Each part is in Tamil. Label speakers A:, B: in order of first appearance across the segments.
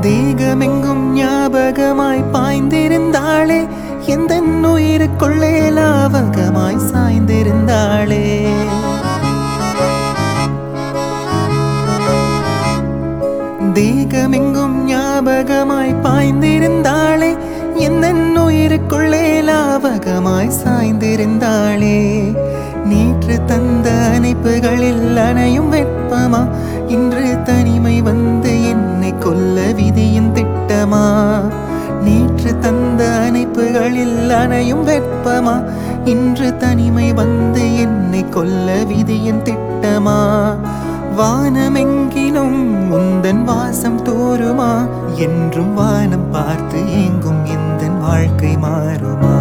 A: தேகமெங்கும் ஞாபகமாய் பாய்ந்திருந்தாளே எந்த உயிருக்குள்ளே லாவகமாய் சாய்ந்திருந்தாளே தேகமெங்கும் ஞாபகமாய் பாய்ந்திருந்தாளே எந்த உயிருக்குள்ளே லாவகமாய் சாய்ந்திருந்தாளே நேற்று தந்த அணைப்புகளில் அணையும் வெப்பமா இன்று தனிமை வந்து என்னை கொல்ல விதியின் திட்டமா நேற்று தந்த அணைப்புகளில் அணையும் வெப்பமா இன்று தனிமை வந்து என்னை கொல்ல விதியின் திட்டமா வானமெங்கிலும் உந்தன் வாசம் தோறுமா என்றும் வானம் பார்த்து ஏங்கும் எந்தன் வாழ்க்கை மாறுமா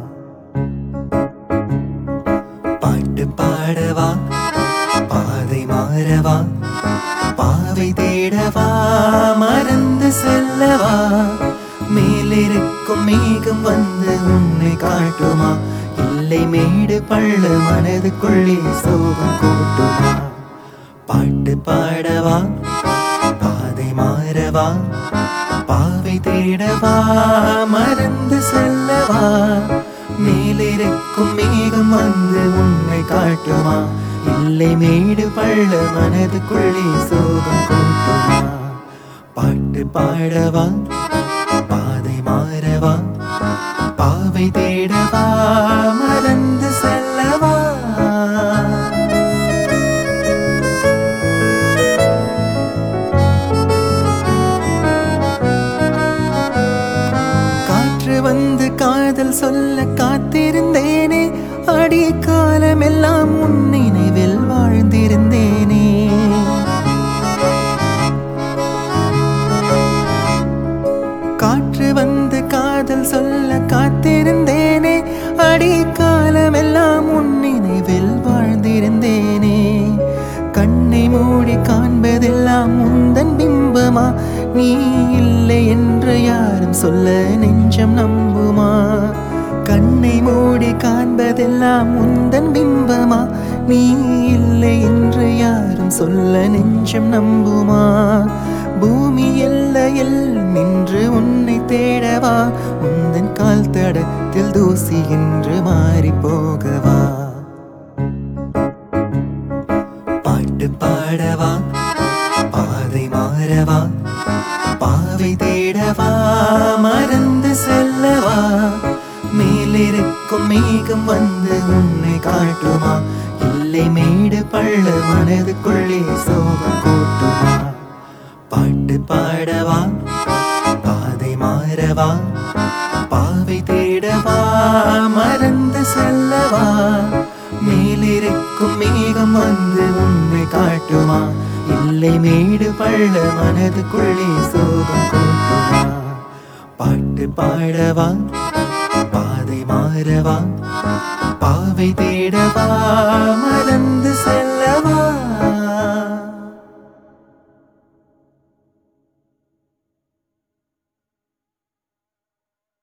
A: பாட்டு பாடவா பாதை மாறவா பாவை தேடவா மறந்து செல்லவா மேலிருக்கும் மேகம் வந்து உன்னை காட்டுமா இல்லை மேடு பள்ள மனதுக்குள்ளே சோகம் கூட்டுமா பாட்டு பாடவா பாதை மாறவா பாவை தேடவா மறந்து செல்லவா மேலிருக்கும் மேகம் வந்து உன்னை காட்டுமா இல்லை மேடு பள்ள மனதுக்குள்ளே சோகம் கூட்டுமா பாட்டு பாடவா பாதை மாறவா பாவை தேடவா மறந்து செல்லவா காற்று வந்து காதல் சொல்ல காத்திருந்தேனே அடி காலமெல்லாம் உன் நினைவில் வாழ்ந்திருந்தேனே காற்று வந்து காதல் சொல்ல காத்திருந்தேனே அடி காலமெல்லாம் உன் நினைவில் வாழ்ந்திருந்தேனே கண்ணை மூடி காண்பதெல்லாம் உந்தன் பிம்பமா நீ இல்லை என்று யாரும் சொல்ல நெஞ்சம் நம்புமா கண்ணை மூடி காண்பதெல்லாம் உந்தன் பிம்பமா நீ இல்லை என்று யாரும் சொல்ல நெஞ்சம் நம்புமா பூமி எல்லையில் நின்று உன்னை தேடவா உந்தன் கால் தடத்தில் தூசி என்று மாறி போகவா பாட்டு பாடவா பாதை மாறவா பாவை தேடவா மறந்து செல்லவா மேலிருக்கும் மேகம் வந்து உன்னை காட்டுமா இல்லை மேடு பள்ள மனதுக்குள்ளே சோகம் கூட்டுமா பாட்டு பாடவா பாதை மாறவா பாவை தேடவா மறந்து செல்லவா மேலிருக்கும் மேகம் வந்து உன்னை காட்டுமா இல்லை மேடு பள்ள மனதுக்குள்ளே சோகம் கூட்டுமா பாட்டு பாடவா பாதை மாறவா பாவை தேடவா மறந்து செல்ல